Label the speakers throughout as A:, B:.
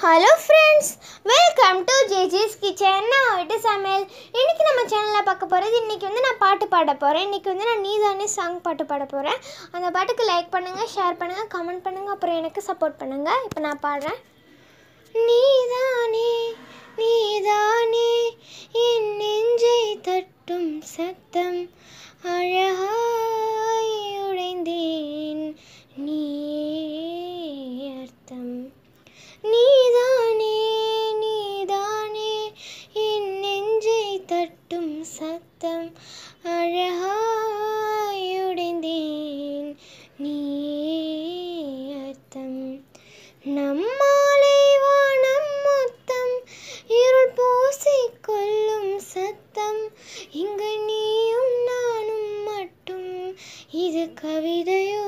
A: hello friends welcome to ஜேஜிஸ் kitchen நான் வீட்டு சமையல் இன்றைக்கி நம்ம சேனலில் பார்க்க போகிறது இன்றைக்கி வந்து நான் பாட்டு பாட போகிறேன் இன்றைக்கி வந்து நான் நீதானே சாங் பாட்டு பாட போகிறேன் அந்த பாட்டுக்கு லைக் பண்ணுங்கள் ஷேர் பண்ணுங்கள் கமெண்ட் பண்ணுங்கள் அப்புறம் எனக்கு சப்போர்ட் பண்ணுங்கள் இப்போ நான் பாடுறேன் நீதானே நீதானே என் நெஞ்சை தட்டும் சத்தம் அழகாய் உடைந்தேன் நீ அர்த்தம் நீதானே நீதானே என் நெஞ்சை தட்டும் சத்தம் அழகாய் உடைந்தேன் நீ அர்த்தம் நம்மாலை வானம் மொத்தம் இருள் பூசிக் கொள்ளும் சத்தம் இங்கு நீயும் நானும் மட்டும் இது கவிதையோ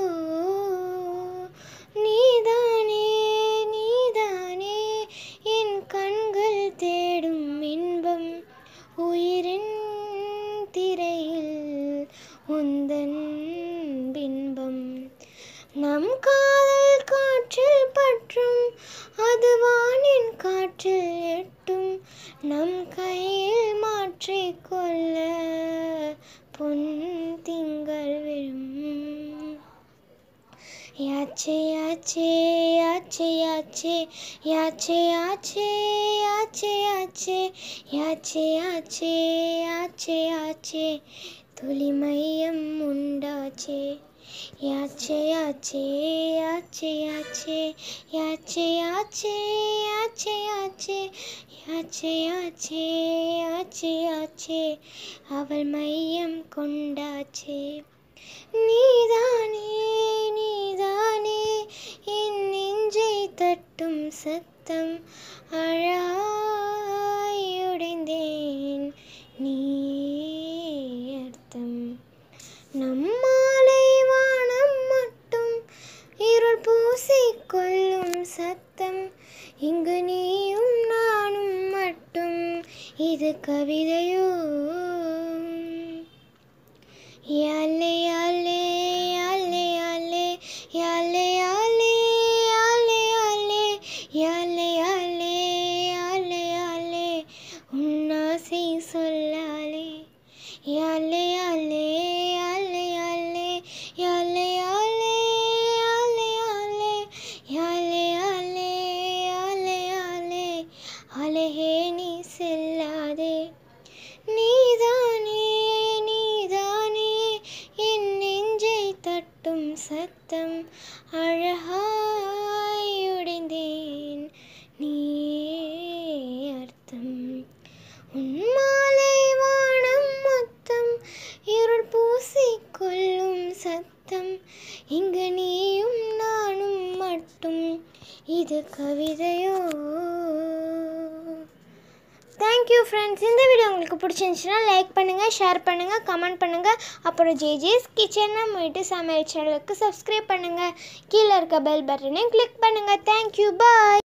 A: நீதானே நீதானே என் கண்கள் தேடும் இன்பம் உயிரின் திரையில் உந்தன் பின்பம் நம் காதல் காற்றில் பற்றும் அது வானின் காற்றில் எட்டும் நம் கையில் மாற்றிக் கொள்ள பொன் திங்கள் விழும் யாச்சே யாச்சே யாச்சே யாச்சே யாச்சே யாச்சே யாச்சே யாச்சே யாச்சே யாச்சே யாச்சே யாச்சே துளி மையம் உண்டாச்சே யாச்சே யாச்சே யாச்சே யாச்சே யாச்சே யாச்சே யாச்சே யாச்சே யாச்சே யாச்சே யாச்சே யாச்சே அவள் மையம் கொண்டாச்சே நீதானே நீதானே என் நெஞ்சை தட்டும் சத்தம் அழாய் உடைந்தேன் நீ அர்த்தம் நம்மாலை வானம் மட்டும் இருள் பூசிக் கொள்ளும் சத்தம் இங்கு நீயும் நானும் மட்டும் இது கவிதையோ யாலே யாலே யாலே யாலே யாலே யாலே யாலே யாலே யாலே யாலே யாலே யாலே உன்னாசை சொல்லாலே யாலே யாலே யாலே யாலே யாலே யாலே யாலே யாலே யாலே யாலே யாலே யாலே அழகே நீ செல்லாதே நீதானே நீதானே என் நெஞ்சை தட்டும் சத்தம் அழகாய் உடைந்தேன் நீ அர்த்தம் உன்மாலை வானம் மொத்தம் இருள் பூசிக் கொள்ளும் சத்தம் இங்கு நீயும் நானும் மட்டும் இது கவிதையோ தேங்க்யூ ஃப்ரெண்ட்ஸ் இந்த வீடியோ உங்களுக்கு பிடிச்சிருந்துச்சுன்னா லைக் பண்ணுங்கள் ஷேர் பண்ணுங்கள் கமெண்ட் பண்ணுங்கள் அப்புறம் ஜேஜேஸ் கிச்சன் நம்ம வீட்டு சமையல் சேனலுக்கு சப்ஸ்கிரைப் பண்ணுங்கள் கீழே இருக்க பெல் பட்டனையும் கிளிக் பண்ணுங்கள் தேங்க்யூ பாய்